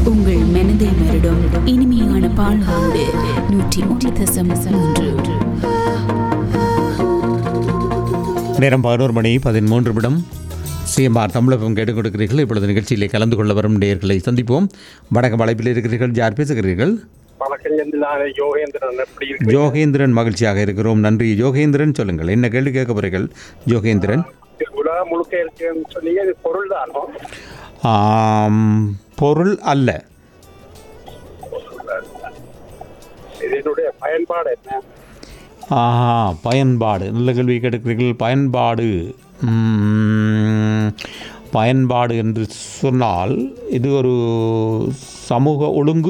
உங்கள் மனதை மருடும் இனிமையான பால்வாண்டு நூற்றி மூன்று தசம் மூன்று நேரம் பதினோரு மணி பதிமூன்று நிமிடம் சிஎம்ஆர் தமிழகம் கேட்டுக் கொடுக்கிறீர்கள் இப்பொழுது நிகழ்ச்சியிலே கலந்து கொள்ள வரும் நேயர்களை சந்திப்போம் வணக்கம் அழைப்பில் இருக்கிறீர்கள் யார் பேசுகிறீர்கள் வணக்கம் செந்திலான யோகேந்திரன் எப்படி இருக்கு ஜோகேந்திரன் மகிழ்ச்சியாக இருக்கிறோம் நன்றி ஜோகேந்திரன் சொல்லுங்கள் என்ன கேள்வி கேட்க போறீர்கள் ஜோகேந்திரன் உலகம் முழுக்க இருக்குன்னு சொன்னீங்க இது பொருள் தானோ ஆம், பொருள் அல்ல இதனுடைய பயன்பாடு என்ன ஆஹா பயன்பாடு நல்ல கேள்வி கேட்கிறீர்கள் பயன்பாடு ம், பயன்பாடு என்று சொன்னால் இது ஒரு சமூக ஒழுங்கு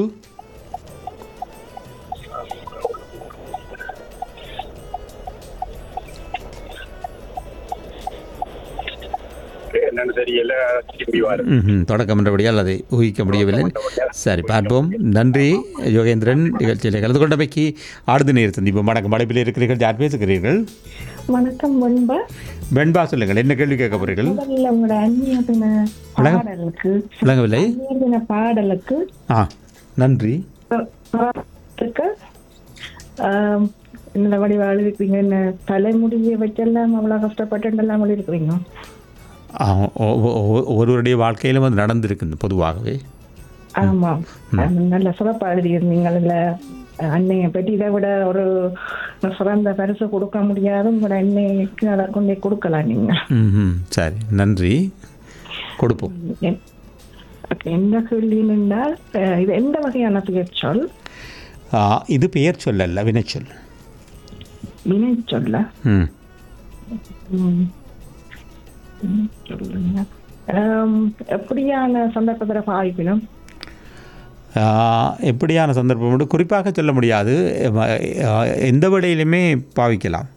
என்னன்னு தெரியல திரும்பி வரும் ம்ஹும். தொடக்கம் என்றபடியால் அதை ஊகிக்க முடியவில்லை சரி பார்ப்போம் நன்றி யோகேந்திரன் நிகழ்ச்சியில் கலந்து கொண்டமைக்கு அடுத்த நேர் சந்திப்போம் வணக்கம் அடைப்பில் இருக்கிறீர்கள் யார் பேசுகிறீர்கள் வணக்கம் முன்பு வெண்பா சொல்லுங்கள் என்ன கேள்வி கேட்க போறீர்கள் முதல்ல உங்களோட அந்நிய தின வணக்கம். பாடலுக்கு விளங்கவில்லை அந்நிய தின பாடலுக்கு ஆ நன்றி பாடலுக்கு, ஆம், இந்த வடிவா எழுதிருக்கீங்க என்ன தலைமுடியை வச்செல்லாம் அவ்வளோ கஷ்டப்பட்டுலாம் எழுதிருக்கிறீங்க ஆ, ஒ- ஒ- ஒ- ஒருவருடைய வாழ்க்கையிலும் அது நடந்திருக்கு பொதுவாகவே ஆமாம் அது நல்ல சிறப்பாக எழுதியிருந்தீங்க அதில் அன்னையை பற்றி இதை விட ஒரு சிறந்த பரிசு கொடுக்க முடியாது உங்களோட அன்னைக்கு அதை கொண்டே கொடுக்கலாம் நீங்கள் ம் சரி நன்றி கொடுப்போம் என்- ஓகே, என்ன கேள்வி என்றால் அஹ், இது எந்த வகையான பெயர் சொல் ஆ, இது பெயர் சொல்லல்ல வினைச்சொல் வினை சொல்ல ம் ம். ம், சொல்லுங்க. ஆம், எப்படியான சந்தர்ப்பத்தில் பாய்ப்பினும் ஆ, எப்படியான சந்தர்ப்பம் உண்டு குறிப்பாக சொல்ல முடியாது ஆ, எந்த வழியிலுமே பாவிக்கலாம்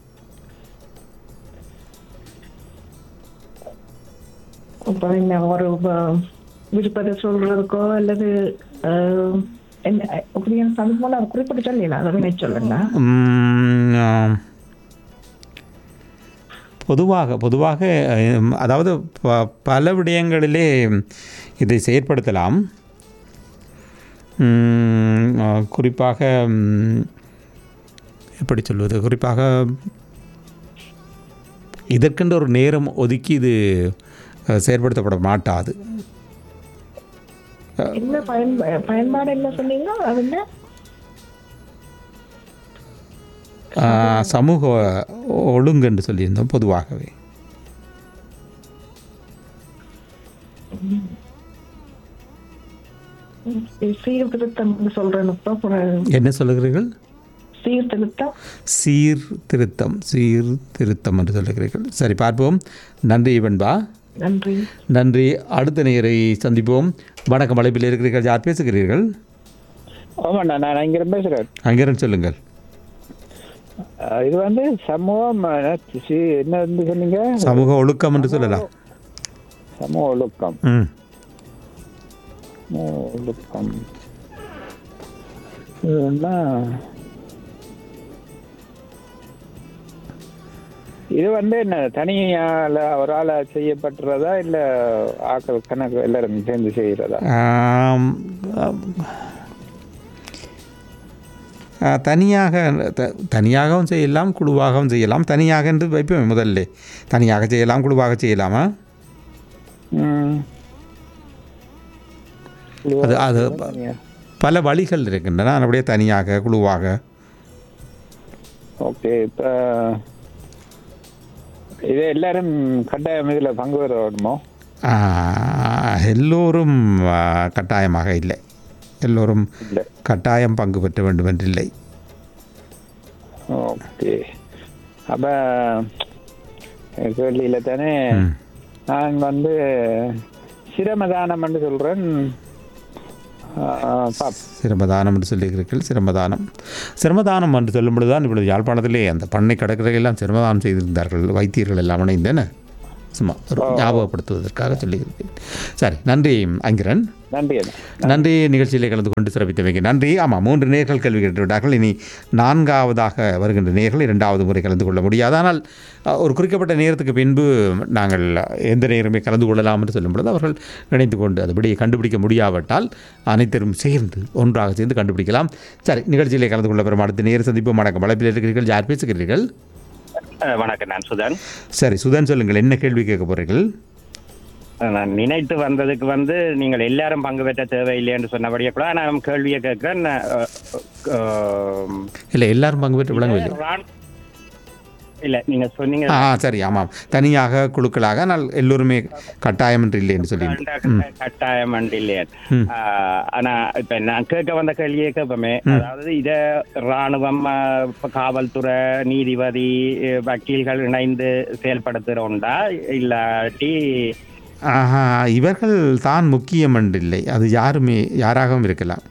இப்போ என்ன ஒரு வ- விருப்பத்தை சொல்றதுக்கோ அல்லது ஆஹ், என்ன எப்படியான சந்தர்ப்பம் அதை குறிப்பிட்டு சொல்லலாம் அதை வினை சொல்லுங்க ம், ஆ, பொதுவாக பொதுவாக ம், அதாவது ப பல விடயங்களிலே இதை செயற்படுத்தலாம் ம், ஆ, குறிப்பாக ம், எப்படி சொல்வது குறிப்பாக இதற்கென்று ஒரு நேரம் ஒதுக்கி இது அ, செயற்படுத்தப்பட மாட்டாது என்ன பயன் பயன்பாடு என்ன சொன்னீங்க அது என்ன ஆ, சமூக ஒழுங்கு என்று சொல்லியிருந்தோம் பொதுவாகவே சீர்திருத்தம் சொல்றேன் இப்போ அப்புறம் என்ன சொல்லுகிறீர்கள் சீர்திருத்தம் சீர்திருத்தம் சீர்திருத்தம் என்று சொல்லுகிறீர்கள் சரி பார்ப்போம் நன்றி வெண்பா நன்றி நன்றி அடுத்த நேரை சந்திப்போம் வணக்கம் அழைப்பில் இருக்கிறீர்கள் யார் பேசுகிறீர்கள் ஆமாண்ணா நான் இங்கே பேசுகிறேன் அங்கிருந்து சொல்லுங்கள் அஹ் இது வந்து சமூகம் அஹ், சி- என்ன வந்து சொன்னீங்க சமூக ஒழுக்கம் என்று சொல்லலாம் சமூக ஒழுக்கம் ம் சமூக ஒழுக்கம் இதுன்னா இது வந்து என்ன தனியால ஒரு ஆளா செய்யப்பட்டுறதா இல்ல ஆக்கள் கணக்கு எல்லாரும் சேர்ந்து செய்யறதா ஆம், ஆம். ஆ, தனியாக த- தனியாகவும் செய்யலாம் குழுவாகவும் செய்யலாம் தனியாக என்று வைப்போம் முதல்ல தனியாக செய்யலாம் குழுவாக செய்யலாமா ம். அது அது தனியா. பல வழிகள் இருக்கின்றன அப்படியே தனியாக குழுவாக ஓகே இப்ப இது எல்லாரும் கட்டாயம் இதுல பங்கு பெற வேணுமோ ஆ, எல்லோரும் ஆ, கட்டாயமாக இல்லை எல்லோரும் இல்லை கட்டாயம் பங்கு பெற்ற வேண்டும் என்றில்லை ஓகே அப்ப கேள்வியில் தானே ம். நான் வந்து சிரமதானம்னு சொல்றேன் ஆ, பாப் சிரமதானம் என்று சொல்லுகிறீர்கள் சிரமதானம் சிரமதானம் என்று சொல்லும் பொழுதுதான் இப்பொழுது யாழ்ப்பாணத்திலே அந்த பண்ணை கடற்கரையெல்லாம் சிரமதானம் செய்திருந்தார்கள் வைத்தியர்கள் எல்லாம் இணைந்தன சும்மா ஒரு ஞாபகப்படுத்துவதற்காக சொல்லியிருக்கேன் சரி நன்றி அங்கிரன் நன்றி அண்ணா நன்றி நிகழ்ச்சியிலே கலந்து கொண்டு சிறப்பித்தமைக்கு நன்றி ஆமாம் மூன்று நேர்கள் கேள்வி கேட்டுவிட்டார்கள் இனி நான்காவதாக வருகின்ற நேர்கள் இரண்டாவது முறை கலந்து கொள்ள முடியாது ஆனால் அஹ், ஒரு குறிக்கப்பட்ட நேரத்துக்கு பின்பு நாங்கள் எந்த நேரமே கலந்து கொள்ளலாம் என்று சொல்லும் பொழுது அவர்கள் இணைந்து கொண்டு அது விடையை கண்டுபிடிக்க முடியாவிட்டால் அனைத்தரும் சேர்ந்து ஒன்றாக சேர்ந்து கண்டுபிடிக்கலாம் சரி நிகழ்ச்சியிலே கலந்து கொள்ள பெறும் அடுத்த நேர சந்திப்பு வணக்கம் வளப்பில் இருக்கிறீர்கள் யார் பேசுகிறீர்கள் அஹ் வணக்கம் நான் சுதன் சரி சுதன் சொல்லுங்கள் என்ன கேள்வி கேட்க போகிறீர்கள் அஹ் நான் நினைத்து வந்ததுக்கு வந்து நீங்கள் எல்லாரும் பங்கு பெற்ற தேவையில்லைன்னு சொன்னபடியே கூட நான் கேள்வியை கேட்கிறேன் அஹ், அஹ், இல்லை எல்லாரும் பங்கு பெற்று விளங்கவில்லை ராண்- இல்ல நீங்க சொன்னீங்க ஆ சரி ஆமாம் தனியாக குழுக்களாக ஆனால் எல்லோருமே கட்டாயம் என்று இல்லை என்று சொல்லி கட்டாயம் இல்லையா ம். ஆனா இப்ப நான் கேட்க வந்த கேள்வியை கேட்போமே அதாவது இத ராணுவம் அஹ், இப்ப காவல்துறை நீதிபதி அஹ், வக்கீல்கள் இணைந்து செயல்படுத்துறோண்டா இல்லாட்டி ஆஹா இவர்கள் தான் முக்கியம் என்று இல்லை அது யாருமே யாராகவும் இருக்கலாம்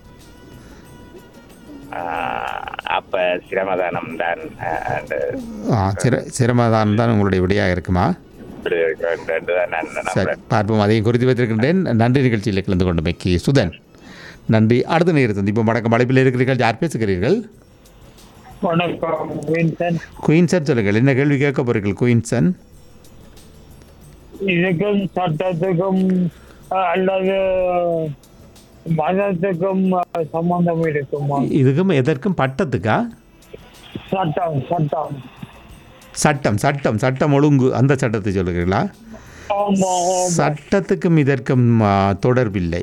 அஹ், அப்ப சிரமதானம் தான் அஹ், அந்த ஆ சிர சிரமதான் தான் உங்களுடைய விடையாக இருக்குமா இப்படி இருக்கிறது தான் நான் சரி நம்புறேன் பார்ப்போம் அதையும் குறித்து வைத்திருக்கின்றேன் நன்றி நிகழ்ச்சியில் கலந்து கொண்டு மைக்கி சுதன் நன்றி அடுத்த நேரம் சந்திப்போம் வணக்கம் அழைப்பில் இருக்கிறீர்கள் யார் பேசுகிறீர்கள் வணக்கம் வின்சன் குயின்சன் சொல்லுங்கள் என்ன கேள்வி கேட்க போறீர்கள் குயின்சன் இதுக்கும் சட்டத்துக்கும் அஹ், அல்லது மதத்துக்கும் அஹ், சம்பந்தம் இருக்குமா இதுக்கும் எதற்கும் பட்டத்துக்கா சட்டம் சட்டம் சட்டம் சட்டம் சட்டம் ஒழுங்கு அந்த சட்டத்தை சொல்லுகிறீர்களா ஆமா ஆமா. சட்டத்துக்கும் இதற்கும் ஆ, தொடர்பில்லை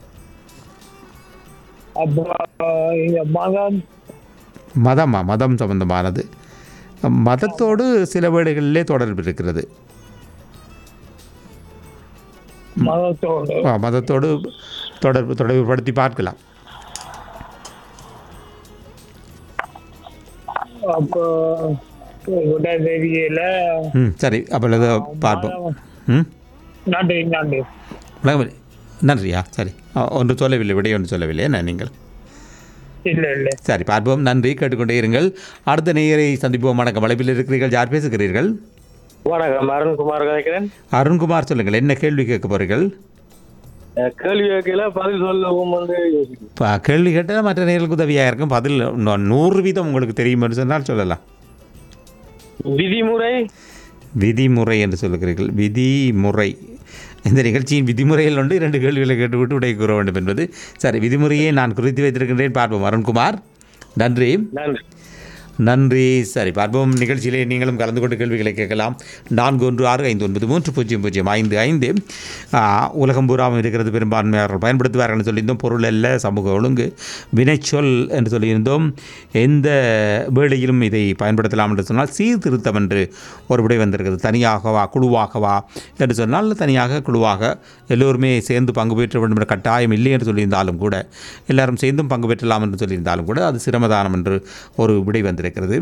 அப்ப அஹ், இந்த மதம் மதமா மதம் சம்பந்தமானது மதத்தோடு சில வேளைகளிலே தொடர்பு இருக்கிறது மதத்தோடு ஆ, மதத்தோடு தொடர்பு தொடர்புபடுத்தி பார்க்கலாம் அப்போ விட தெரியல ம் சரி அப்பொழுது பார்ப்போம் ம் நன்றி நன்றி விளங்கவில்லை. நன்றியா சரி ஆ, ஒன்று சொல்லவில்லை விடை ஒன்று சொல்லவில்லை என்ன நீங்கள் இல்ல இல்ல சரி பார்ப்போம் நன்றி கேட்டுக்கொண்டே இருங்கள் அடுத்த நேயரை சந்திப்போம் வணக்கம் வளைப்பில் இருக்கிறீர்கள் யார் பேசுகிறீர்கள் வணக்கம் அருண்குமார் கதைக்கிறேன் அருண்குமார் சொல்லுங்கள் என்ன கேள்வி கேட்க போறீர்கள் அஹ் கேள்வி கேட்கல பதில் சொல்லவும் வந்து யோசிக்கணும் இப்போ கேள்வி கேட்டால் மற்ற நேர்களுக்கு உதவியாக இருக்கும் பதில் நூ- நூறு வீதம் உங்களுக்கு தெரியும் சொன்னால் சொல்லலாம் விதிமுறை விதிமுறை என்று சொல்லுகிறீர்கள் விதிமுறை இந்த நிகழ்ச்சியின் விதிமுறையில் ஒன்று இரண்டு கேள்விகளை கேட்டுவிட்டு விடை கூற வேண்டும் என்பது சரி விதிமுறையை நான் குறித்து வைத்திருக்கின்றேன் பார்ப்போம் அருண்குமார் நன்றி நன்றி நன்றி சரி பார்ப்போம் நிகழ்ச்சியிலே நீங்களும் கலந்து கொண்டு கேள்விகளை கேட்கலாம் நான்கு ஒன்று ஆறு ஐந்து ஒன்பது மூன்று பூஜ்ஜியம் பூஜ்ஜியம் ஐந்து ஐந்து ஆ, உலகம் பூராவும் இருக்கிறது பெரும்பான்மையாளர்கள் பயன்படுத்துவார்கள் சொல்லியிருந்தோம் பொருள் அல்ல சமூக ஒழுங்கு வினைச்சொல் என்று சொல்லியிருந்தோம் எந்த வேளையிலும் இதை பயன்படுத்தலாம் என்று சொன்னால் சீர்திருத்தம் என்று ஒரு விடை வந்திருக்கிறது தனியாகவா குழுவாகவா என்று சொன்னால் தனியாக குழுவாக எல்லோருமே சேர்ந்து பங்கு பெற்ற வேண்டும் என்ற கட்டாயம் இல்லை என்று சொல்லியிருந்தாலும் கூட எல்லாரும் சேர்ந்தும் பங்கு பெற்றலாம் என்று சொல்லியிருந்தாலும் கூட அது சிரமதானம் என்று ஒரு விடை வந்திருக்கிறது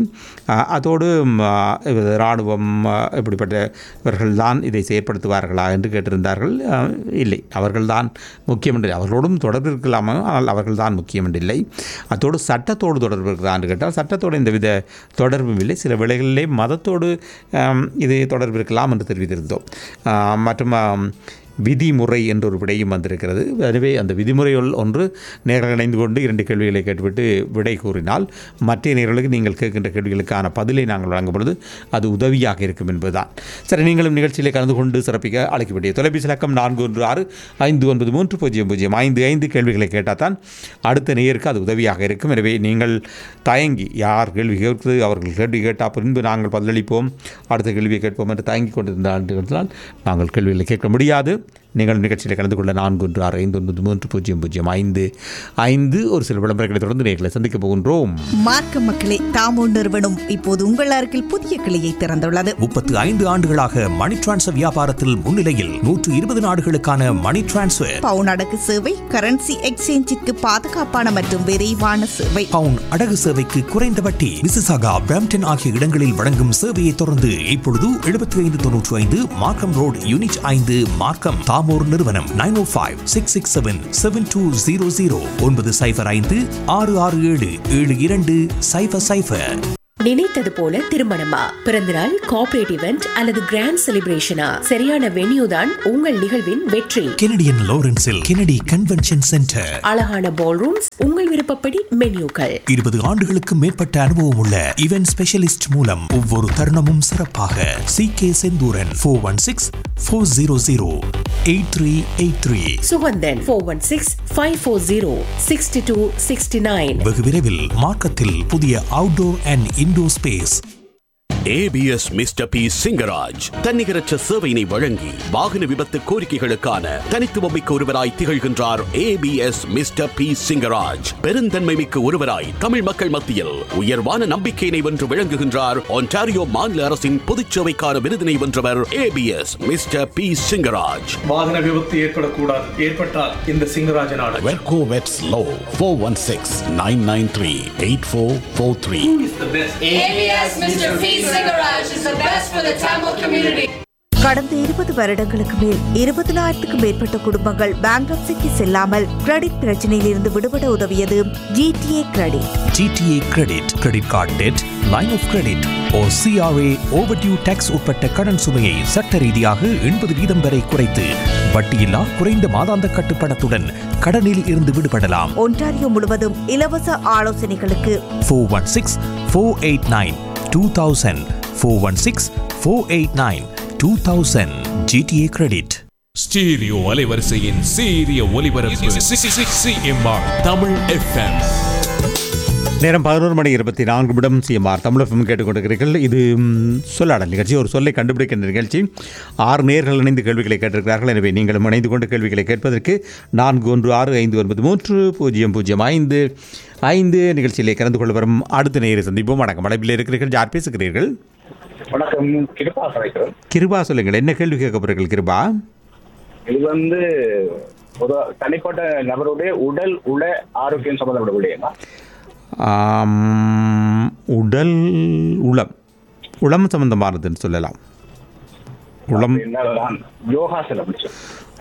ஆஹ் அதோடு ம், ஆஹ் இது இராணுவம் ஆஹ் இப்படிப்பட்டவர்கள் தான் இதை செயற்படுத்துவார்களா என்று கேட்டிருந்தார்கள் ஆஹ் இல்லை அவர்கள்தான் முக்கியம் என்று அவர்களோடும் தொடர்பு இருக்கலாமா ஆனால் அவர்கள்தான் முக்கியம் என்று இல்லை அத்தோடு சட்டத்தோடு தொடர்பு இருக்கிறதா என்று கேட்டால் சட்டத்தோடு எந்தவித தொடர்பும் இல்லை சில வேளைகளிலே மதத்தோடு ஆம், இது தொடர்பு இருக்கலாம் என்று தெரிவித்திருந்தோம் ஆஹ் மற்றும் ஆம், விதிமுறை என்ற ஒரு விடையும் வந்திருக்கிறது எனவே அந்த விதிமுறையுள் ஒன்று நேரில் இணைந்து கொண்டு இரண்டு கேள்விகளை கேட்டுவிட்டு விடை கூறினால் மற்ற நேர்களுக்கு நீங்கள் கேட்கின்ற கேள்விகளுக்கான பதிலை நாங்கள் வழங்கும் பொழுது அது உதவியாக இருக்கும் என்பதுதான் சரி நீங்களும் நிகழ்ச்சியிலே கலந்து கொண்டு சிறப்பிக்க அழைக்க வேண்டிய தொலைபேசி இலக்கம் நான்கு ஒன்று ஆறு ஐந்து ஒன்பது மூன்று பூஜ்ஜியம் பூஜ்ஜியம் ஐந்து ஐந்து கேள்விகளை கேட்டால் தான் அடுத்த நேருக்கு அது உதவியாக இருக்கும் எனவே நீங்கள் தயங்கி யார் கேள்வி கேட்கிறது அவர்கள் கேள்வி கேட்டால் பின்பு நாங்கள் பதிலளிப்போம் அடுத்த கேள்வியை கேட்போம் என்று தயங்கி கொண்டிருந்தால் நாங்கள் கேள்விகளை கேட்க முடியாது நீங்கள் நிகழ்ச்சியில் கலந்து கொள்ள நான்கு ஒன்று ஆறு ஐந்து ஒன்பது மூன்று பூஜ்ஜியம் பூஜ்ஜியம் ஐந்து ஐந்து ஒரு சில விளம்பரங்களை தொடர்ந்து நேர்களை சந்திக்க போகின்றோம் மார்க்க மக்களே தாமோ நிறுவனம் இப்போது உங்கள் அருகில் புதிய கிளையை திறந்துள்ளது முப்பத்து ஐந்து ஆண்டுகளாக மணி டிரான்ஸ்ஃபர் வியாபாரத்தில் முன்னிலையில் நூற்று இருபது நாடுகளுக்கான மணி டிரான்ஸ்ஃபர் பவுன் அடகு சேவை கரன்சி எக்ஸ்சேஞ்சிற்கு பாதுகாப்பான மற்றும் விரைவான சேவை பவுன் அடகு சேவைக்கு குறைந்த வட்டி மிசிசாகா பிரம்டன் ஆகிய இடங்களில் வழங்கும் சேவையை தொடர்ந்து இப்பொழுது எழுபத்தி ஐந்து தொன்னூற்றி ஐந்து மார்க்கம் ரோடு யூனிட் ஐந்து மார்க்கம் தாமோர் நிறுவனம் nine O five six six seven seven two zero zero ஒன்பது சைஃபர் ஐந்து ஆறு ஆறு ஏழு ஏழு இரண்டு சைஃபர் சைஃபர் நினைத்தது போல திருமணமா பிறந்தநாள் கார்ப்பரேட் இவெண்ட் அல்லது கிராண்ட் செலிப்ரேஷனா சரியான வென்யூ தான் உங்கள் நிகழ்வின் வெற்றி கெனடியன் லாரன்ஸில் கெனடி கன்வென்ஷன் சென்டர் அழகான பால் ரூம்ஸ் உங்கள் விருப்பப்படி மென்யூக்கள் இருபது ஆண்டுகளுக்கு மேற்பட்ட அனுபவம் உள்ள இவென்ட் ஸ்பெஷலிஸ்ட் மூலம் ஒவ்வொரு தருணமும் சிறப்பாக C K Senthuran four one six four zero zero eight three eight three Suganthan four one six five four zero sixty two sixty nine வெகு விரைவில் மார்க்கத்தில் புதிய outdoor and indoor space ABS mister P Singaraj தன்னிகரற்ற சேவையினை வழங்கி வாகன விபத்து கோரிக்கைகளுக்கான தனித்துவமிக்க ஒருவராய் திகழ்கின்றார் ஏபிஎஸ் மிஸ்டர் பி சிங்கராஜ் பெருந்தன்மை மிக்க ஒருவராய் தமிழ் மக்கள் மத்தியில் உயர்வான நம்பிக்கையினை வென்று விளங்குகின்றார் ஒன்டாரியோ மாநில அரசின் பொதுச்சேவைக்கான விருதினை வென்றவர் ஏபிஎஸ் மிஸ்டர் பி சிங்கராஜ் வாகன விபத்து ஏற்படக்கூடாது ஏற்பட்டால் இந்த சிங்கராஜ நாடு வெர்கோ வெட்ஸ் லோ four one six nine nine three eight four four three ABS Mr. P. Singaraj is the best for the Tamil community. கடந்த இருபது வருடங்களுக்கு மேல் இருபதனாயிரத்துக்கும் மேற்பட்ட குடும்பங்கள் பேங்க்ரப்சிக்கு செல்லாமல் கிரெடிட் பிரச்சனையில் இருந்து விடுபட உதவியது GTA credit GTA credit credit card debt line of credit ஓ சிஆர்ஏ ஓவர்டியூ டேக்ஸ் உட்பட்ட கடன் சுமையை சட்ட ரீதியாக எண்பது வீதம் வரை குறைத்து வட்டியில்லா குறைந்த மாதாந்த கட்டுப்பணத்துடன் கடனில் இருந்து விடுபடலாம் ஒன்டாரியோ முழுவதும் இலவச ஆலோசனைகளுக்கு four one six four eight nine two thousand four one six four eight nine two thousand GTA credit stereo அலைவரிசையின் சீரிய ஒலிபரப்பு சிஎம்ஆர் தமிழ் எஃப்எம் நேரம் பதினோரு மணி இருபத்தி நான்கு நிமிடம் சிஎம்ஆர் தமிழ் எஃப்எம் கேட்டுக்கொண்டிருக்கிறீர்கள் இது ம், சொல்லாடல் நிகழ்ச்சி ஒரு சொல்லை கண்டுபிடிக்கின்ற நிகழ்ச்சி ஆறு நேர்கள் இணைந்து கேள்விகளை கேட்டிருக்கிறார்கள் எனவே நீங்களும் இணைந்து கொண்டு கேள்விகளை கேட்பதற்கு நான்கு ஒன்று ஆறு ஐந்து ஒன்பது மூன்று பூஜ்ஜியம் பூஜ்ஜியம் ஐந்து ஐந்து நிகழ்ச்சியிலே கலந்து கொள்ள வரும் அடுத்த நேரை சந்திப்போம் வணக்கம் அடைப்பில் இருக்கிறீர்கள் யார் பேசுகிறீர்கள் வணக்கம் கிருபா சமைக்கிறோம் கிருபா சொல்லுங்கள் என்ன கேள்வி கேட்க போகிறீர்கள் கிருபா இது வந்து ஒரு தனிப்பட்ட நபருடைய உடல் உட ஆரோக்கியம் சம்பந்தப்பட்ட விடயமா ஆம், உடல் உளம் உளம் சம்பந்தமானதுன்னு சொல்லலாம் உளம் என்னதான் யோகாசனம் அப்படி சொல்லு.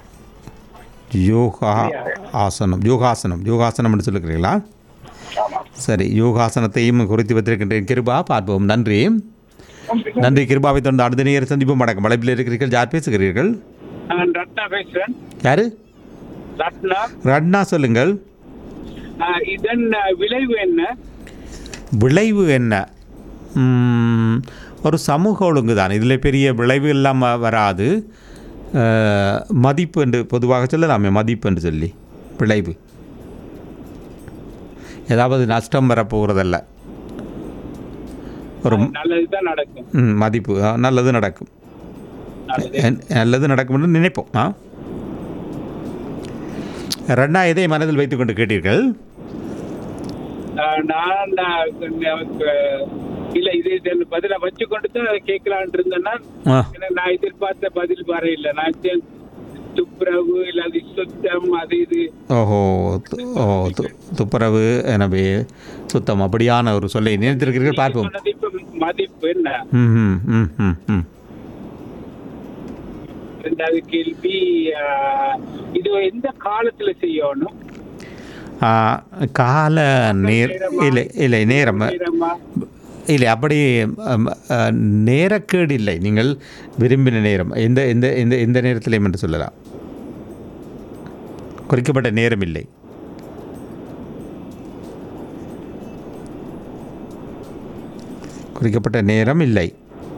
யோகா ஆசனம் யோகாசனம் யோகாசனம்னு சொல்லுகிறீங்களா சரி யோகாசனத்தையும் குறித்து வைத்திருக்கின்றேன் கிருபா பார்ப்போம் நன்றி நன்றி கிருபாவை தொடர்ந்து அடுத்த நேரம் சந்திப்போம் வணக்கம் வளைப்பில் இருக்கிறீர்கள் யார் பேசுகிறீர்கள் நான் ரத்னா பேசுறேன் யாரு ரத்னா ரட்னா சொல்லுங்கள் ஆஹ் இதன் ஆஹ், விளைவு என்ன விளைவு என்ன ம், ஒரு சமூக ஒழுங்கு தான் இதில் பெரிய விளைவு இல்லாமல் வராது அஹ், மதிப்பு என்று பொதுவாக சொல்லலாமே மதிப்பு என்று சொல்லி விளைவு ஏதாவது நஷ்டம் வரப்போகிறதல்ல ஒரு நல்லதுதான் நடக்கும் ம், மதிப்பு ஆ, நல்லது நடக்கும் என்- நல்லது நடக்கும் என்று நினைப்போம் ஆ ரெண்டா எதை மனதில் வைத்துக்கொண்டு கேட்டீர்கள் ஆஹ், நான் ஆஹ், நமக்கு, இல்ல இது இதன் பதில வச்சு கொண்டு தான் அதை கேட்கலான் இருந்தேன்னா ஆ. ஏன்னா நான் எதிர்பார்த்த பதில் வர இல்லை நான் சரி, துப்புரவு இல்லாது சுத்தம் அது இது ஓஹோ து- ஓ து- துப்புரவு எனவே சுத்தம் அப்படியான ஒரு சொல்லை நினைத்திருக்கிறீர்கள் பார்ப்போம் சொன்னது இப்ப மதிப்பு என்ன ம் ம் ம் ம் ம் ரெண்டாவது கேள்வி ஆஹ், இது எந்த காலத்துல செய்யணும் ஆ, கால நேர் இல்லை இல்லை நேரம் நேரமா? இல்லை அப்படி அம், அ, நேரக்கேடு இல்லை நீங்கள் விரும்பின நேரம் எந்த எந்த எந்த எந்த நேரத்திலையும் என்று சொல்லலாம் குறிக்கப்பட்ட நேரம் இல்லை குறிக்கப்பட்ட நேரம் இல்லை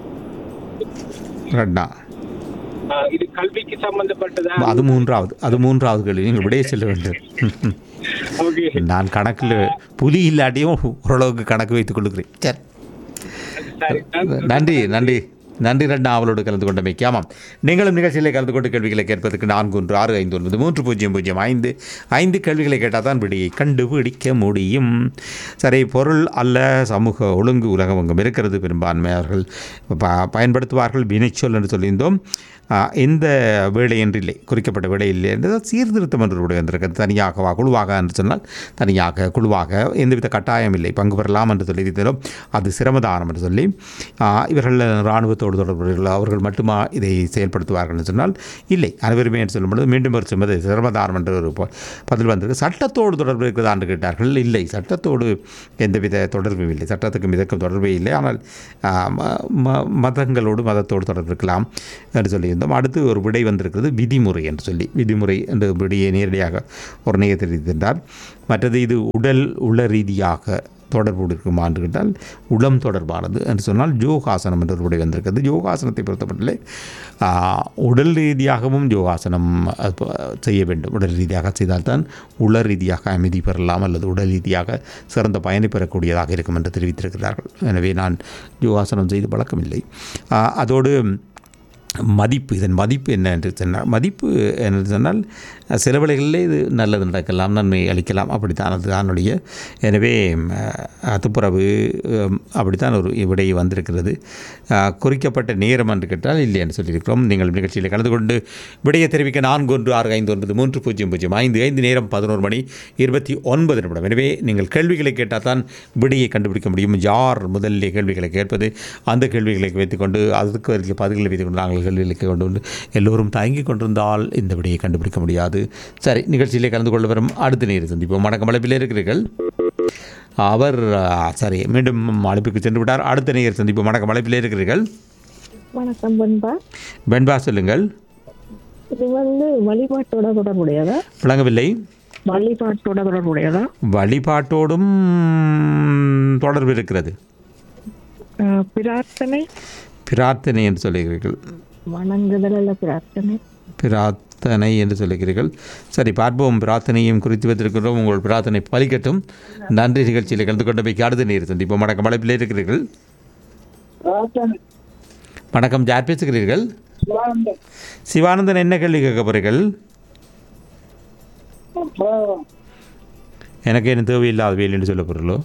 ரெண்டா ஆஹ், இது கல்விக்கு சம்பந்தப்பட்டதா அது மூன்றாவது அது மூன்றாவது கேள்வி நீங்கள் விடைய செல்ல வேண்டும் ஓகே நான் கணக்கில் புலி இல்லாட்டியும் ஓரளவுக்கு கணக்கு வைத்துக் கொள்கிறேன் சரி சரி நன்றி நன்றி நன்றி ரெண்டு ஆவலோடு கலந்து கொண்டமைக்கு ஆமாம் நீங்களும் நிகழ்ச்சியில் கலந்து கொண்டு கேள்விகளை கேட்பதற்கு நான்கு ஒன்று ஆறு ஐந்து ஒன்பது மூன்று பூஜ்ஜியம் பூஜ்ஜியம் ஐந்து ஐந்து கேள்விகளை கேட்டால் தான் விடியை கண்டுபிடிக்க முடியும் சரி பொருள் அல்ல சமூக ஒழுங்கு உலகமெங்கும் இருக்கிறது பெரும்பான்மையாளர்கள் ப பயன்படுத்துவார்கள் வினைச்சொல் என்று சொல்லியிருந்தோம் ஆ, எந்த வேலை என்று இல்லை குறிக்கப்பட்ட வேலை இல்லை என்று சீர்திருத்தம் என்று ஒரு வந்திருக்கிறது தனியாகவா குழுவாக என்று சொன்னால் தனியாக குழுவாக எந்தவித கட்டாயம் இல்லை பங்கு பெறலாம் என்று சொல்லியிருந்தோம் அது சிரமதானம் என்று சொல்லி ஆ, இவர்கள் இராணுவத்தோடு சட்டத்தோடு தொடர்புடைய அவர்கள் மட்டுமா இதை செயல்படுத்துவார்கள் என்று சொன்னால் இல்லை அனைவருமே என்று சொல்லும்பொழுது மீண்டும் ஒரு சுமது சிரமதாரம் என்ற ஒரு ப- பதில் வந்திருக்கு சட்டத்தோடு தொடர்பு இருக்கிறதா என்று கேட்டார்கள் இல்லை சட்டத்தோடு எந்தவித தொடர்பும் இல்லை சட்டத்துக்கும் இதற்கும் தொடர்பே இல்லை ஆனால் ஆ, ம- ம- மதங்களோடு மதத்தோடு தொடர்பு இருக்கலாம் என்று சொல்லியிருந்தோம் அடுத்து ஒரு விடை வந்திருக்கிறது விதிமுறை என்று சொல்லி விதிமுறை என்ற விடையை நேரடியாக ஒரு நேயர் தெரிவித்திருந்தார் மற்றது இது உடல் உள ரீதியாக தொடர்பு இருக்குமா என்று கேட்டால் உளம் தொடர்பானது என்று சொன்னால் யோகாசனம் என்ற ஒரு விடை வந்திருக்கிறது யோகாசனத்தை பொறுத்தமட்டிலே ஆ, உடல் ரீதியாகவும் யோகாசனம் அ, ப- செய்ய வேண்டும் உடல் ரீதியாக செய்தால்தான் உள ரீதியாக அமைதி பெறலாம் அல்லது உடல் ரீதியாக சிறந்த பயனை பெறக்கூடியதாக இருக்கும் என்று தெரிவித்திருக்கிறார்கள் எனவே நான் யோகாசனம் செய்து பழக்கமில்லை ஆ, அதோடு மதிப்பு இதன் மதிப்பு என்ன என்று சொன்னால் மதிப்பு என்று சொன்னால் சில வேளைகளிலே இது நல்லது நடக்கலாம் நன்மை அளிக்கலாம் அப்படித்தான் அது அதனுடைய எனவே அஹ், துப்புரவு அஹ், அப்படித்தான் ஒரு விடை வந்திருக்கிறது அஹ், குறிக்கப்பட்ட நேரம் என்று கேட்டால் இல்லை என்று சொல்லியிருக்கிறோம் நீங்கள் நிகழ்ச்சியில் கலந்து கொண்டு விடையை தெரிவிக்க நான்கு ஒன்று ஆறு ஐந்து ஒன்பது மூன்று பூஜ்ஜியம் பூஜ்ஜியம் ஐந்து ஐந்து நேரம் பதினோரு மணி இருபத்தி ஒன்பது நிமிடம் எனவே நீங்கள் கேள்விகளை கேட்டால் தான் விடையை கண்டுபிடிக்க முடியும் யார் முதலில் கேள்விகளை கேட்பது அந்த கேள்விகளை வைத்துக்கொண்டு அதுக்கு அதுக்கு பதில்களை வைத்துக்கொண்டு நாங்கள் கேள்விகளுக்கு கொண்டு வந்து எல்லோரும் தயங்கிக் கொண்டிருந்தால் இந்த விடையை கண்டுபிடிக்க முடியாது சரி நிகழ்ச்சியிலே கலந்து கொள்ள வரும் அடுத்த நேரம் சந்திப்போம் வணக்கம் அழைப்பில் இருக்கிறீர்கள் அவர் ஆ, சரி மீண்டும் அழைப்புக்கு சென்று விட்டார் அடுத்த நேர் சந்திப்போம் வணக்கம் அழைப்பில் இருக்கிறீர்கள் வணக்கம் பண்பா வெண்பா சொல்லுங்கள் இது வந்து வழிபாட்டோட தொடர்புடையதா விளங்கவில்லை வழிபாட்டோட தொடர்புடையதா வழிபாட்டோடும் தொடர்பு இருக்கிறது அஹ், பிரார்த்தனை பிரார்த்தனை என்று சொல்லுகிறீர்கள் வணங்குதல் அல்ல பிரார்த்தனை பிரார்த்தனை என்று சொல்லுகிறீர்கள் சரி பார்ப்போம் பிரார்த்தனையும் குறித்து வைத்திருக்கிறோம் உங்கள் பிரார்த்தனை பலிக்கட்டும் நன்றி நிகழ்ச்சியில் கலந்து கொண்டமைக்கு அடுத்த நேர் சந்திப்போம் வணக்கம் அழைப்பில் இருக்கிறீர்கள் வணக்கம் யார் பேசுகிறீர்கள் சிவானந்தன் என்ன கேள்வி கேட்க போறீர்கள் எனக்கு என்ன தேவையில்லாத வேலை என்று சொல்ல போகிறீங்களோ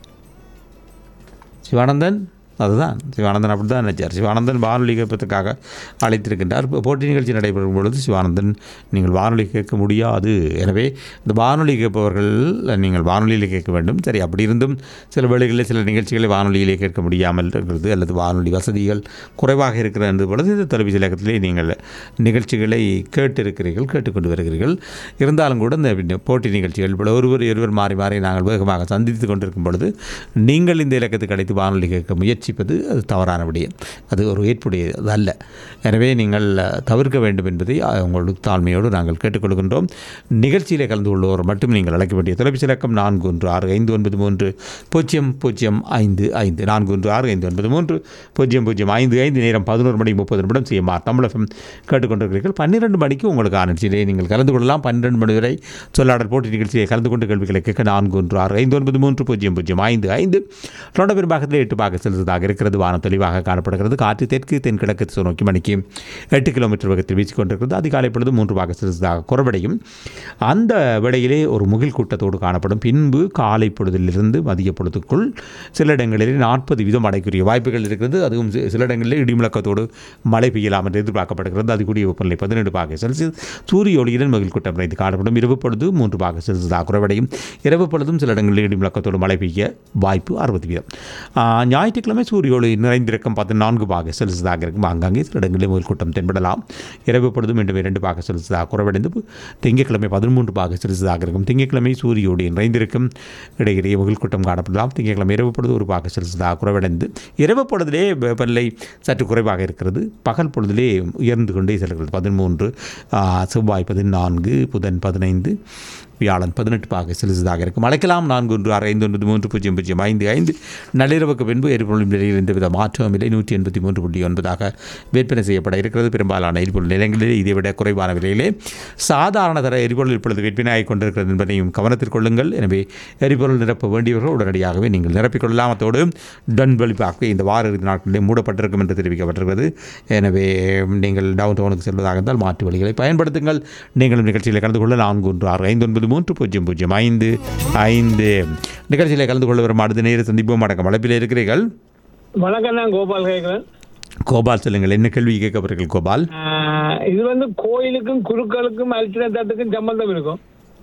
சிவானந்தன் அதுதான் சிவானந்தன் அப்படி தான் நினைச்சார் சிவானந்தன் வானொலி கேட்பதற்காக அழைத்திருக்கின்றார் இப்போ போட்டி நிகழ்ச்சி நடைபெறும் பொழுது சிவானந்தன் நீங்கள் வானொலி கேட்க முடியாது எனவே இந்த வானொலி கேட்பவர்கள் நீங்கள் வானொலியில் கேட்க வேண்டும் சரி அப்படி இருந்தும் சில வேளைகளில் சில நிகழ்ச்சிகளை வானொலியிலே கேட்க முடியாமல் இருக்கிறது அல்லது வானொலி வசதிகள் குறைவாக இருக்கிற என்று பொழுது இந்த தொலைபேசி இலக்கத்திலே நீங்கள் நிகழ்ச்சிகளை கேட்டிருக்கிறீர்கள் கேட்டுக்கொண்டு வருகிறீர்கள் இருந்தாலும் கூட இந்த போட்டி நிகழ்ச்சிகள் இப்படி ஒருவர் இருவர் மாறி மாறி நாங்கள் வேகமாக சந்தித்து கொண்டிருக்கும் பொழுது நீங்கள் இந்த இலக்கத்துக்கு அழைத்து வானொலி கேட்க முயற்சிப்பது அது தவறான விடயம் அது ஒரு ஏற்புடையது அல்ல எனவே நீங்கள் அஹ், தவிர்க்க வேண்டும் என்பதை அஹ், உங்களுக்கு தாழ்மையோடு நாங்கள் கேட்டுக்கொள்கின்றோம் நிகழ்ச்சியிலே கலந்து கொள்வோர் மட்டும் நீங்கள் அழைக்க வேண்டிய தொலைபேசி இலக்கம் நான்கு ஒன்று ஆறு ஐந்து ஒன்பது மூன்று பூஜ்ஜியம் பூஜ்ஜியம் ஐந்து ஐந்து நான்கு ஒன்று ஆறு ஐந்து ஒன்பது மூன்று பூஜ்ஜியம் பூஜ்ஜியம் ஐந்து ஐந்து நேரம் பதினோரு மணி முப்பது நிமிடம் சிஎம்ஆர் தமிழகம் கேட்டுக்கொண்டிருக்கிறீர்கள் பன்னிரெண்டு மணிக்கு உங்களுக்கு நிகழ்ச்சியிலே நீங்கள் கலந்து கொள்ளலாம் பன்னிரெண்டு மணி வரை சொல்லாடல் போட்டி நிகழ்ச்சியை கலந்து கொண்டு கேள்விகளை கேட்க நான்கு ஒன்று ஆறு ஐந்து ஒன்பது மூன்று பூஜ்ஜியம் பூஜ்ஜியம் ஐந்து ஐந்து தொண்ட பெரும்பாகத்தில் எட்டு பாக செலுத்ததாக இருக்கிறது வானம் தெளிவாக காணப்படுகிறது காற்று தெற்கு தென்கிழக்கு திசை நோக்கி மணிக்கு எட்டு கிலோமீட்டர் வேகத்தில் வீசிக்கொண்டிருக்கிறது அதிகாலை பொழுது மூன்று பாக செலுத்ததாக குறைவடையும் அந்த வேளையிலே ஒரு முகில் கூட்டத்தோடு காணப்படும் பின்பு காலை பொழுதிலிருந்து மதிய பொழுதுக்குள் சில இடங்களிலே நாற்பது வீதம் மழைக்குரிய வாய்ப்புகள் இருக்கிறது அதுவும் சி- சில இடங்களில் இடிமுழக்கத்தோடு மழை பெய்யலாம் என்று எதிர்பார்க்கப்படுகிறது அது கூடிய வெப்பநிலை பதினெண்டு பாக செல்சியஸ் சூரிய ஒளியுடன் மகிழ் கூட்டம் நிறைந்து காணப்படும் இரவு பொழுது மூன்று பாக செல்சியஸாக குறைவடையும் இரவு பொழுதும் சில இடங்களில் இடிமுழக்கத்தோடு மழை பெய்ய வாய்ப்பு அறுபது வீதம் ஆ, ஞாயிற்றுக்கிழமை சூரிய ஒளி நிறைந்திருக்கும் பதினான்கு பாக செல்சியஸாக இருக்கும் ஆங்காங்கே சில இடங்களில் மகிழ் கூட்டம் தென்படலாம் இரவு பொழுது மீண்டும் இரண்டு பாக செல்சியஸாக குறைவடைந்து திங்கட்கிழமை பதிமூன்று பாக செல்சியஸாக இருக்கும் திங்கட்கிழமை சூரிய ஒளி நிறைந்திருக்கும் இடையிடையே மகிழ் கூட்டம் காணப்படலாம் திங்கட்கிழமை இரவு பொழுது ஒரு பாக செல்சியஸாக குறைவடைந்து இரவு பொழுதிலே வெப்பநிலை சற்று குறைவாக இருக்கிறது பகல் பொழுதிலே உயர்ந்து கொண்டே செல்கிறது பதிமூன்று ஆ, செவ்வாய் பதினான்கு புதன் பதினைந்து வியாழன் பதினெட்டு பாக செலுத்ததாக இருக்கும் அழைக்கலாம் நான்கு ஒன்று ஆறு ஐந்து ஒன்பது மூன்று பூஜ்ஜியம் பூஜ்ஜியம் ஐந்து ஐந்து நள்ளிரவுக்கு பின்பு எரிபொருள் விலையில் எந்தவித மாற்றமும் இல்லை நூற்றி எண்பத்தி மூன்று புள்ளி ஒன்பதாக விற்பனை செய்யப்பட இருக்கிறது பெரும்பாலான எரிபொருள் நிலையங்களில் இதைவிட குறைவான விலையிலே சாதாரண தர எரிபொருள் இப்பொழுது விற்பனை ஆகிக் கொண்டிருக்கிறது என்பதையும் கவனத்தில் கொள்ளுங்கள் எனவே எரிபொருள் நிரப்ப வேண்டியவர்கள் உடனடியாகவே நீங்கள் நிரப்பிக் கொள்ளலாம் அத்தோடு டன் வெளிப்பாக்கு இந்த வார இறுதி நாட்களிலே மூடப்பட்டிருக்கும் என்று தெரிவிக்கப்பட்டிருக்கிறது எனவே நீங்கள் டவுன் டவுனுக்கு செல்வதாக இருந்தால் மாற்று வழிகளை பயன்படுத்துங்கள் நீங்களும் நிகழ்ச்சியில் கலந்து கொள்ள நான்கு ஒன்று ஆறு ஐந்து ஒன்பது மூன்று பூஜ்ஜியம் பூஜ்ஜியம் ஐந்து ஐந்து நிகழ்ச்சியில் கலந்து கொள்ள வரும் அடுத்த நேரம் சந்திப்போம் அடக்கம் அழைப்பில் இருக்கிறீர்கள் வணக்கம் நான் கோபால் கேட்கிறேன் கோபால் சொல்லுங்கள் என்ன கேள்வி கேட்கப்படுறீர்கள் கோபால் ஆஹ் இது வந்து கோயிலுக்கும் குருக்களுக்கும் அர்ச்சனை தட்டுக்கும் சம்பந்தம் இருக்கும்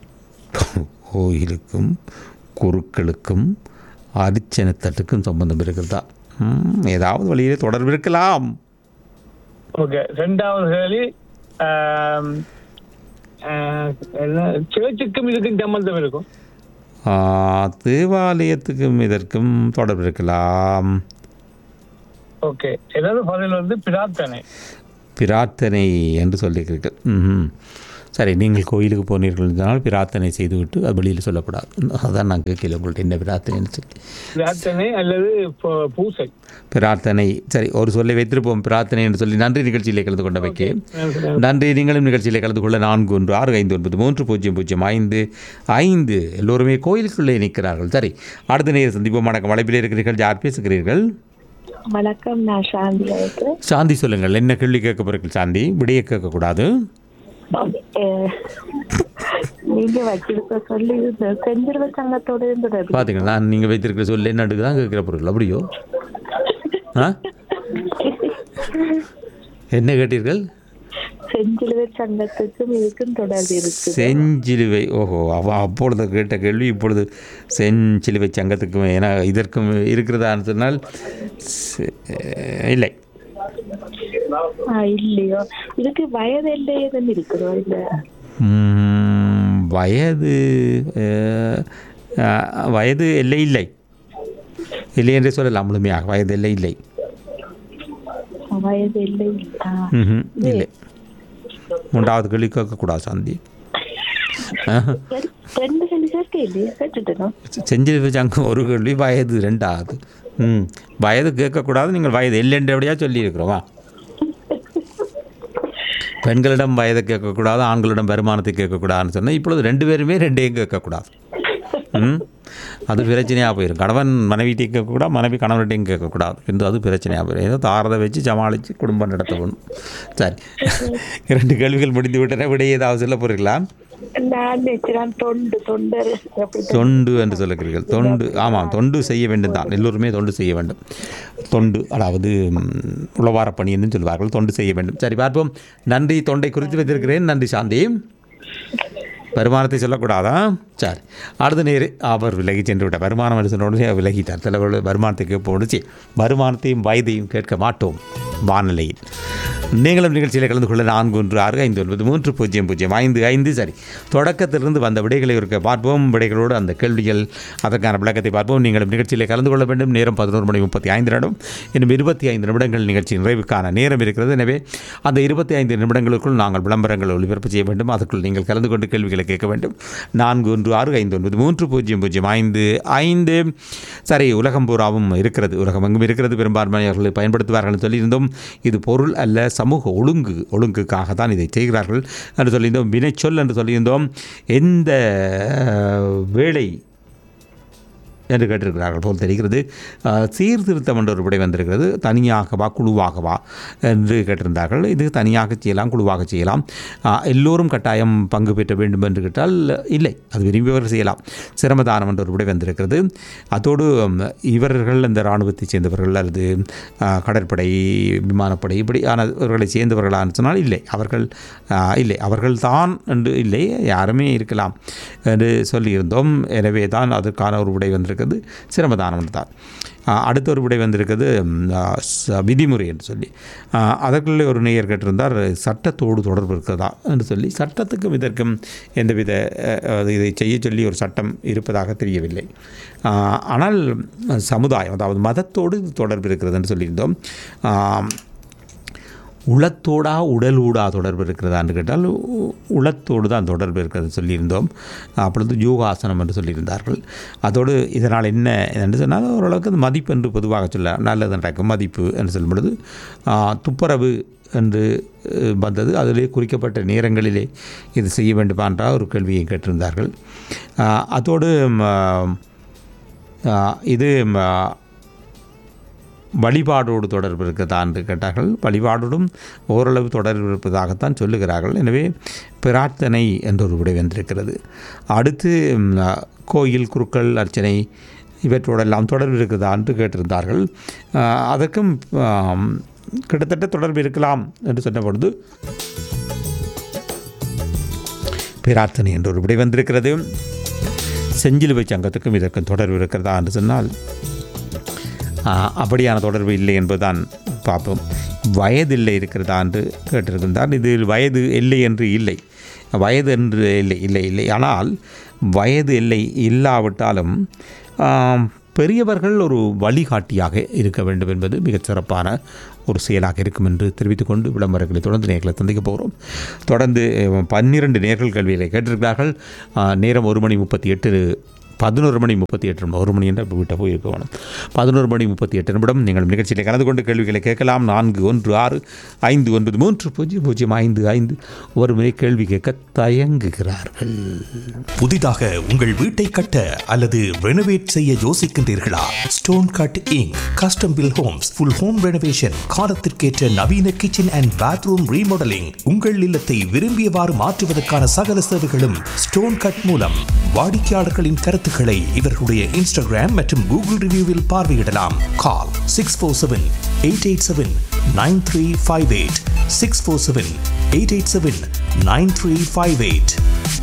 கோயிலுக்கும் குருக்களுக்கும் அரிச்சனை தட்டுக்கும் சம்பந்தம் இருக்கிறதா ம், ஏதாவது வழியிலே தொடர்பு இருக்கலாம் ஓகே ரெண்டாவது கேள்வி ஆம், ஆ, என்ன சேர்ச்சுக்கும் இதுக்கும் சம்பந்தம் இருக்கும் ஆ, தேவாலயத்துக்கும் இதற்கும் தொடர்பு இருக்கலாம் ஓகே ஏதாவது பதில் வந்து பிரார்த்தனை பிரார்த்தனை என்று சொல்லியிருக்கிறீர்கள் ம்ஹும். சரி நீங்கள் கோயிலுக்கு போனீர்கள் என்றால் பிரார்த்தனை செய்துவிட்டு அது வெளியில் சொல்லக்கூடாது அதான் நான் கேட்கல உங்கள்ட்ட என்ன பிரார்த்தனைன்னு சொல்லி பிரார்த்தனை அல்லது பூ- பூசை பிரார்த்தனை சரி ஒரு சொல்லை வைத்திருப்போம் பிரார்த்தனை என்று சொல்லி நன்றி நிகழ்ச்சியிலே கலந்து கொண்ட வைக்க நன்றி. நன்றி நீங்களும் நிகழ்ச்சியிலே கலந்து கொள்ள நான்கு ஒன்று ஆறு ஐந்து ஒன்பது மூன்று பூஜ்ஜியம் பூஜ்ஜியம் ஐந்து ஐந்து எல்லோருமே கோயிலுக்குள்ளே நிற்கிறார்கள் சரி அடுத்த நேரம் சந்திப்போம் வணக்கம் வளைப்பில் இருக்கிறீர்கள் யார் பேசுகிறீர்கள் வணக்கம் நான் சாந்தி இருக்கிறேன் சாந்தி சொல்லுங்கள் என்ன கேள்வி கேட்க போறீர்கள் சாந்தி விடையை கேட்கக்கூடாது அஹ், நீங்க வச்சிருக்க சொல்லி இந்த செஞ்சிருவ சங்கத்தோட இருந்தது பார்த்தீங்களா நான் நீங்கள் வைத்திருக்கிற சொல்ல என்ன தான் கேட்குற பொருள் அப்படியோ ஆ என்ன கேட்டீர்கள் செஞ்சிலுவை சங்கத்துக்கும் இதுக்கும் தொடர்பு இருக்கு செஞ்சிலுவை ஓஹோ அவ அப்பொழுது கேட்ட கேள்வி இப்பொழுது செஞ்சிலுவை சங்கத்துக்கும் ஏன்னா இதற்கும் இருக்கிறதான்னு சொன்னால் செ- இல்லை ஆ, இல்லையோ இதுக்கு வயது எல்லை எதுவும் இருக்கிறோம் இல்ல ம், வயது அஹ், அஹ், வயது எல்லை இல்லை இல்லை என்றே சொல்லலாம் முழுமையாக வயது எல்லை இல்லை வயது எல்லை ஆ. ம்ஹும், இல்லை மூன்றாவது கேள்வி கேட்கக்கூடாது சாந்தி ஆஹா. ரெண்டு ரெண்டு கேட்க இல்லையா கேட்டுட்டோம் செஞ்சிலுவை சங்கம் ஒரு கேள்வி வயது ரெண்டாவது ம் வயது கேட்கக்கூடாது நீங்கள் வயது இல்லைன்றபடியாக சொல்லியிருக்கிறோமா பெண்களிடம் வயதை கேட்கக்கூடாது ஆண்களிடம் வருமானத்தை கேட்கக்கூடாதுன்னு சொன்னால் இப்பொழுது ரெண்டு பேருமே ரெண்டையும் கேட்கக்கூடாது ம் அது பிரச்சனையாக போயிடும் கணவன் மனைவிட்டையும் கேட்கக்கூடாது மனைவி கணவன்கிட்டையும் கேட்கக்கூடாது কিন্তু அது பிரச்சனையாக போயிடும் ஏதோ தாரதை வச்சு சமாளித்து குடும்பம் நடத்தணும் சரி இரண்டு கேள்விகள் முடிந்து விட்டன விட ஏதாவது சொல்ல போகிறீங்களா நான் நினைக்கிறேன் தொண்டு தொண்டர் அப்படி தொண்டு என்று சொல்லுகிறீர்கள் தொண்டு ஆமாம் தொண்டு செய்ய வேண்டும் தான் எல்லோருமே தொண்டு செய்ய வேண்டும் தொண்டு அதாவது ம், உளவாரப் பணி என்று சொல்வார்கள் தொண்டு செய்ய வேண்டும் சரி பார்ப்போம் நன்றி தொண்டை குறித்து வைத்திருக்கிறேன் நன்றி சாந்தி வருமானத்தை சொல்லக்கூடாதா சரி அடுத்த நேரு அவர் விலகி சென்று விட்டார் வருமானம் என்று சொன்ன உடனே அவர் விலகிட்டார் சில வேளை வருமானத்தை கேட்போடு வருமானத்தையும் வயதையும் கேட்க மாட்டோம் வானிலையில் நீங்களும் நிகழ்ச்சியில் கலந்து கொள்ள நான்கு ஒன்று ஆறு ஐந்து ஒன்பது மூன்று பூஜ்ஜியம் பூஜ்ஜியம் ஐந்து ஐந்து சரி தொடக்கத்திலிருந்து வந்த விடைகளை இருக்க பார்ப்போம் விடைகளோடு அந்த கேள்விகள் அதற்கான விளக்கத்தை பார்ப்போம் நீங்களும் நிகழ்ச்சியில் கலந்து கொள்ள வேண்டும் நேரம் பதினோரு மணி முப்பத்தி ஐந்து நிமிடம் இன்னும் இருபத்தி ஐந்து நிமிடங்கள் நிகழ்ச்சி நிறைவுக்கான நேரம் இருக்கிறது எனவே அந்த இருபத்தி ஐந்து நிமிடங்களுக்குள் நாங்கள் விளம்பரங்களை ஒளிபரப்பு செய்ய வேண்டும் அதற்குள் நீங்கள் கலந்து கொண்டு கேள்விகளை கேட்க வேண்டும் நான்கு ஒன்று ஆறு ஐந்து ஒன்பது மூன்று பூஜ்ஜியம் பூஜ்ஜியம் ஐந்து ஐந்து சரி உலகம் பூராவும் இருக்கிறது உலகம் எங்கும் இருக்கிறது பெரும்பான்மையவர்கள் பயன்படுத்துவார்கள் சொல்லியிருந்தோம் இது பொருள் அல்ல சமூக ஒழுங்கு ஒழுங்குக்காக தான் இதை செய்கிறார்கள் என்று சொல்லியிருந்தோம் வினைச்சொல் என்று சொல்லியிருந்தோம் எந்த அஹ், வேலை என்று கேட்டிருக்கிறார்கள் போல் தெரிகிறது அஹ், சீர்திருத்தம் என்ற ஒரு விடை வந்திருக்கிறது தனியாகவா குழுவாகவா என்று கேட்டிருந்தார்கள் இது தனியாக செய்யலாம் குழுவாக செய்யலாம் அஹ், எல்லோரும் கட்டாயம் பங்கு பெற்ற வேண்டும் என்று கேட்டால் இல்லை அது விரும்பியவர் செய்யலாம் சிரமதானம் என்ற ஒரு விடை வந்திருக்கிறது அதோடு ம், இவர்கள் இந்த இராணுவத்தை சேர்ந்தவர்கள் அல்லது அஹ், கடற்படை விமானப்படை இப்படியானவர்களை சேர்ந்தவர்களான்னு சொன்னால் இல்லை அவர்கள் அஹ், இல்லை அவர்கள் தான் என்று இல்லை யாருமே இருக்கலாம் என்று சொல்லியிருந்தோம் எனவே தான் அதற்கான ஒரு விடை வந்திருக்கிறது சிரமதானம் தான் அஹ், அடுத்த ஒரு விடை வந்திருக்கிறது ம், அஹ், ச- விதிமுறை என்று சொல்லி அஹ், அதற்குள்ளே ஒரு நேயர் கேட்டிருந்தார் சட்டத்தோடு தொடர்பு இருக்கிறதா என்று சொல்லி சட்டத்துக்கும் இதற்கும் எந்தவித அஹ், அது இதை செய்ய சொல்லி ஒரு சட்டம் இருப்பதாக தெரியவில்லை அஹ், ஆனால் சமுதாயம் அதாவது மதத்தோடு இது தொடர்பு இருக்கிறது என்று சொல்லியிருந்தோம் அஹ், உளத்தோடா உடலூடா தொடர்பு இருக்கிறதான்னு கேட்டால் உ- உளத்தோடு தான் தொடர்பு இருக்கிறது சொல்லியிருந்தோம் அப்பொழுது யோகாசனம் என்று சொல்லியிருந்தார்கள் அதோடு இதனால் என்ன என்று சொன்னால் ஓரளவுக்கு அது மதிப்பு என்று பொதுவாக சொல்ல நல்லது நடக்கும் மதிப்பு என்று சொல்லும் பொழுது ஆ, துப்புரவு என்று அஹ், வந்தது அதிலே குறிக்கப்பட்ட நேரங்களிலே இது செய்ய வேண்டுமா என்ற ஒரு கேள்வியை கேட்டிருந்தார்கள் ஆ, அதோடு ம, ஆ, இது ம, வழிபாடோடு தொடர்பு இருக்கிறதா என்று கேட்டார்கள் வழிபாடோடும் ஓரளவு தொடர்பு இருப்பதாகத்தான் சொல்லுகிறார்கள் எனவே பிரார்த்தனை என்ற ஒரு விடை வந்திருக்கிறது அடுத்து ம், கோயில் குருக்கள் அர்ச்சனை இவற்றோடெல்லாம் தொடர்பு இருக்கிறதா என்று கேட்டிருந்தார்கள் ஆஹ், அதற்கும் ஆம், கிட்டத்தட்ட தொடர்பு இருக்கலாம் என்று சொன்ன பொழுது பிரார்த்தனை என்ற ஒரு விடை வந்திருக்கிறது செஞ்சிலுவை சங்கத்துக்கும் இதற்கும் தொடர்பு இருக்கிறதா என்று சொன்னால் ஆ, அப்படியான தொடர்பு இல்லை என்பதுதான் பார்ப்போம் வயது இல்லை இருக்கிறதா என்று கேட்டிருக்கின்றார் இது வயது எல்லை என்று இல்லை வயது என்று இல்லை இல்லை இல்லை ஆனால் வயது எல்லை இல்லாவிட்டாலும் ஆம், பெரியவர்கள் ஒரு வழிகாட்டியாக இருக்க வேண்டும் என்பது மிகச் சிறப்பான ஒரு செயலாக இருக்கும் என்று தெரிவித்துக் கொண்டு விளம்பரங்களை தொடர்ந்து நேர்களை சந்திக்க போகிறோம் தொடர்ந்து அஹ், பன்னிரண்டு நேர்கள் கல்விகளை கேட்டிருக்கிறார்கள் ஆஹ், நேரம் ஒரு மணி முப்பத்தி எட்டு பதினோரு மணி முப்பத்தி எட்டு நிமிடம் ஒரு மணி என்ற வீட்டை போயிருக்க வேணும் பதினோரு மணி முப்பத்தி எட்டு நிமிடம் நீங்கள் நிகழ்ச்சியில் கலந்து கொண்டு கேள்விகளை கேட்கலாம் நான்கு ஒன்று ஆறு ஐந்து ஒன்பது மூன்று பூஜ்ஜியம் பூஜ்ஜியம் ஐந்து ஐந்து ஒரு முறை கேள்வி கேட்க தயங்குகிறார்கள் புதிதாக உங்கள் வீட்டை கட்ட அல்லது ரெனோவேட் செய்ய யோசிக்கின்றீர்களா stone cut inc custom build homes full home renovation காலத்திற்கேற்ற நவீன கிச்சன் அண்ட் பாத்ரூம் ரீமாடலிங் உங்கள் இல்லத்தை விரும்பியவாறு மாற்றுவதற்கான சகல சேவைகளும் ஸ்டோன் கட் மூலம் வாடிக்கையாளர்களின் கருத்துக்களை இவர்களுடைய இன்ஸ்டாகிராம் மற்றும் கூகுள் ரிவ்யூவில் பார்வையிடலாம் call six four seven eight eight seven nine three five eight six four seven eight eight seven nine three five eight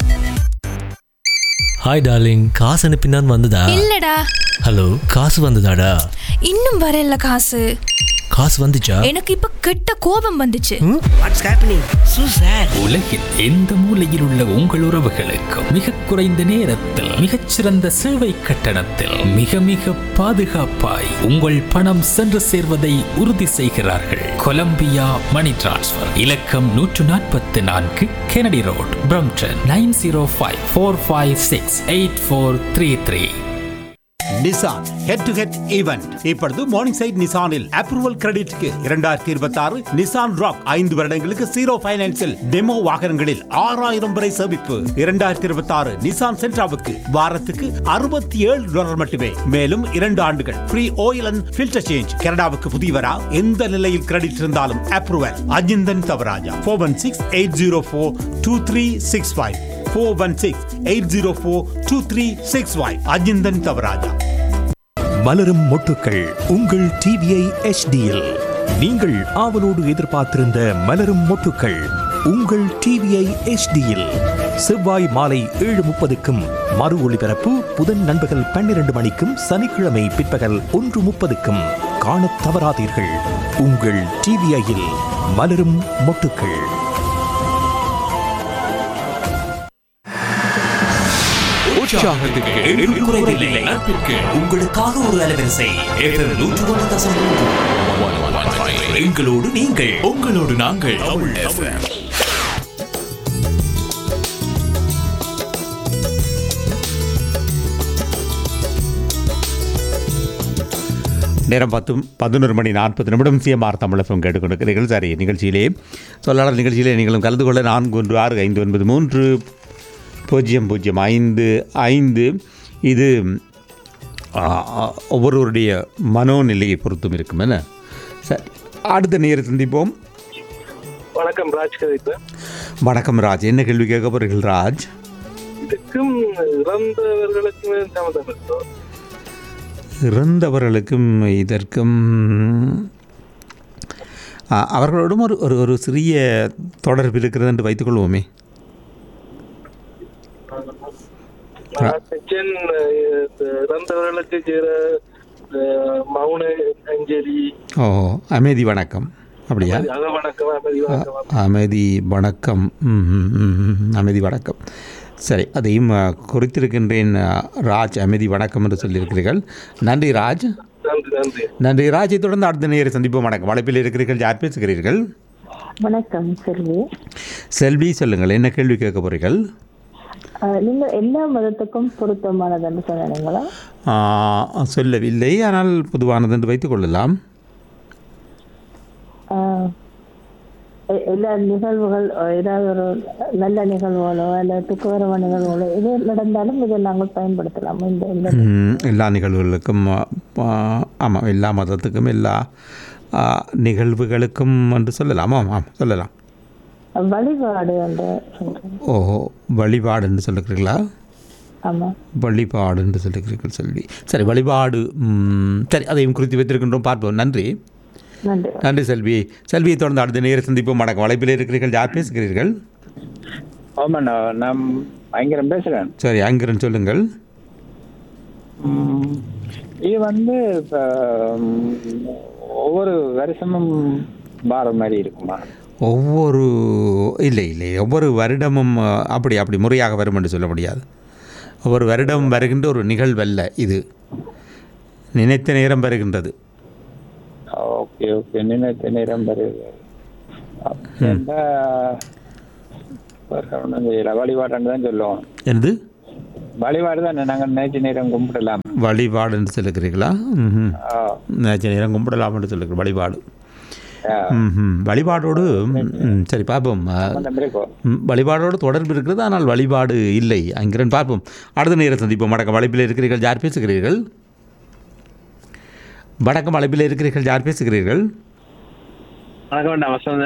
hi darling காசு அனுப்பினான் வந்ததா இல்லடா ஹலோ காசு வந்ததாடா இன்னும் வரல காசு காசு வந்துச்சா எனக்கு இப்ப கெட்ட கோபம் வந்துச்சு வாட்ஸ் ஹேப்பனிங் சூ சார் உலகில் எந்த மூலையில் உள்ள உங்கள் உறவுகளுக்கு மிக குறைந்த நேரத்தில் மிகச்சிறந்த சேவை கட்டணத்தில் மிக மிக பாதுகாப்பாய் உங்கள் பணம் சென்று சேர்வதை உறுதி செய்கிறார்கள் கொலம்பியா மணி டிரான்ஸ்ஃபர் இலக்கம் நூற்று நாற்பத்தி நான்கு Kennedy road Brampton nine zero five four five six eight four three three Nissan head to head event இப்பொழுது மார்னிங் சைட் நிசானில் அப்ரூவல் கிரெடிட்க்கு இரண்டாயிரத்தி இருபத்தி ஆறு நிசான் ராக் ஐந்து வருடங்களுக்கு ஜீரோ பைனான்சில் டெமோ வாகனங்களில் ஆறாயிரம் வரை சேமிப்பு இரண்டாயிரத்தி இருபத்தி ஆறு நிசான் சென்ட்ராவுக்கு வாரத்துக்கு அறுபத்தி ஏழு டாலர் மட்டுமே மேலும் இரண்டு ஆண்டுகள் free oil and filter change கனடாவுக்கு புதியவரா எந்த நிலையில் கிரெடிட் இருந்தாலும் approval Ajinthan Thavaraja four one six eight zero four two three six five four one six eight zero four two three six five Ajinthan Thavaraja மலரும் மொட்டுக்கள் உங்கள் டிவிஐ எச்டியில் நீங்கள் ஆவலோடு எதிர்பார்த்திருந்த மலரும் மொட்டுக்கள் உங்கள் டிவிஐ எச்டியில் செவ்வாய் மாலை ஏழு முப்பதுக்கும் மறு ஒளிபரப்பு புதன் நண்பகல் பன்னிரண்டு மணிக்கும் சனிக்கிழமை பிற்பகல் ஒன்று முப்பதுக்கும் காணத் தவறாதீர்கள் உங்கள் டிவிஐயில் மலரும் மொட்டுக்கள் உற்சாகத்துக்கு என்றும் குறைவில்லை நட்பிற்கு உங்களுக்காக ஒரு அலைவரிசை FM நூற்று ஒன்று தசம் மூன்று. எங்களோடு நீங்கள் உங்களோடு நாங்கள் FM. நேரம் பத்து பதினொரு மணி நாற்பது நிமிடம் சிஎம்ஆர் தமிழகம் கேட்டுக்கொண்டிருக்கிறீர்கள் சரி நிகழ்ச்சியிலே சொல்லாளர் நிகழ்ச்சியிலே நீங்களும் கலந்து கொள்ள நான்கு ஒன்று ஆறு ஐந்து ஒன்பது மூன்று பூஜ்ஜியம் பூஜ்ஜியம் ஐந்து ஐந்து இது ஆ, ஆ, ஒவ்வொருவருடைய மனோநிலையை பொறுத்தும் இருக்கும் என்ன சரி அடுத்த நேர சந்திப்போம் வணக்கம் ராஜ் கவிதா வணக்கம் ராஜ் என்ன கேள்வி கேட்க போறீர்கள் ராஜ் இதுக்கும் இறந்தவர்களுக்கும் சம்மந்தம் இருக்கோ இறந்தவர்களுக்கும் இதற்கும் ஆ, அவர்களோடும் ஒரு ஒரு ஒரு சிறிய தொடர்பு இருக்கிறது என்று வைத்துக்கொள்வோமே சென் இறந்தவர்களுக்கு செய்கிற அஹ், மௌன அஞ்சலி ஓ அமைதி வணக்கம் அப்படியா அக வணக்கம் அமைதி வணக்கம் அமைதி வணக்கம் ம், ம், ம், ம், அமைதி வணக்கம் சரி அதையும் அ, குறித்திருக்கின்றேன் அ, ராஜ் அமைதி வணக்கம் என்று சொல்லியிருக்கிறீர்கள் நன்றி ராஜ் நன்றி நன்றி நன்றி ராஜை தொடர்ந்து அடுத்த நேர சந்திப்போம் வணக்கம் வளைப்பில் இருக்கிறீர்கள் யார் பேசுகிறீர்கள் வணக்கம் செல்வி செல்வி சொல்லுங்கள் என்ன கேள்வி கேட்க போறீர்கள் அஹ், நீங்க எல்லா மதத்துக்கும் பொருத்தமானதுன்னு சொன்னீங்களா ஆ, சொல்லவில்லை ஆனால் பொதுவானது என்று வைத்துக் கொள்ளலாம் அஹ், எ- எல்லா நிகழ்வுகள் அஹ், ஏதாவது ஒரு நல்ல நிகழ்வுகளோ அல்ல துக்ககரமான நிகழ்வுகளோ எது நடந்தாலும் இதை நாங்கள் பயன்படுத்தலாம் இந்த இந்த ம், எல்லா நிகழ்வுகளுக்கும் ஆமாம் எல்லா மதத்துக்கும் எல்லா ஆ, நிகழ்வுகளுக்கும் என்று சொல்லலாம் ஆமாம் ஆமாம் சொல்லலாம் வழிபாடு என்று சொல்றேன் ஓஹோ வழிபாடு என்று சொல்லுகிறீர்களா ஆமா வழிபாடு என்று சொல்லுகிறீர்கள் செல்வி சரி வழிபாடு ம், சரி அதையும் குறித்து வைத்திருக்கின்றோம் பார்ப்போம் நன்றி நன்றி நன்றி செல்வி செல்வியை தொடர்ந்து அடுத்த நேர சந்திப்போம் வணக்கம் வலைப்பில் இருக்கிறீர்கள் யார் பேசுகிறீர்கள் ஆமாண்ணா நான் பயங்கரம் பேசுகிறேன் சரி அங்கிரன் சொல்லுங்கள் ம், இது வந்து இப்ப, ம், ஒவ்வொரு வருஷமும் வார மாதிரி இருக்குமா ஒவ்வொரு இல்லை இல்லை ஒவ்வொரு வருடமும் அஹ், அப்படி அப்படி முறையாக வரும் என்று சொல்ல முடியாது ஒவ்வொரு வருடம் வருகின்ற ஒரு நிகழ்வல்ல இது நினைத்த நேரம் வருகின்றது ஓகே ஓகே நினைத்த நேரம் வருது அப்படின்னா ஒண்ணும் செய்யல வழிபாடுன்னு தான் சொல்லுவோம் எனது வழிபாடு தான் நாங்கள் நேற்று நேரம் கும்பிடலாம் வழிபாடு என்று சொல்லுகிறீர்களா ம் நேற்று நேரம் கும்பிடலாம் என்று சொல்லுகிற வழிபாடு ம் வழிபாடோடு ம், சரி பார்ப்போம் அஹ், ம், வழிபாடோடு தொடர்பு இருக்கிறது ஆனால் வழிபாடு இல்லை அங்கிரன் பார்ப்போம் அடுத்த நேரம் சந்திப்போம் வடக்கம் வளைப்பில் இருக்கிறீர்கள் யார் பேசுகிறீர்கள் வடக்கம் வளைப்பில் இருக்கிறீர்கள் யார் பேசுகிறீர்கள் வணக்கம் நான் வசந்த்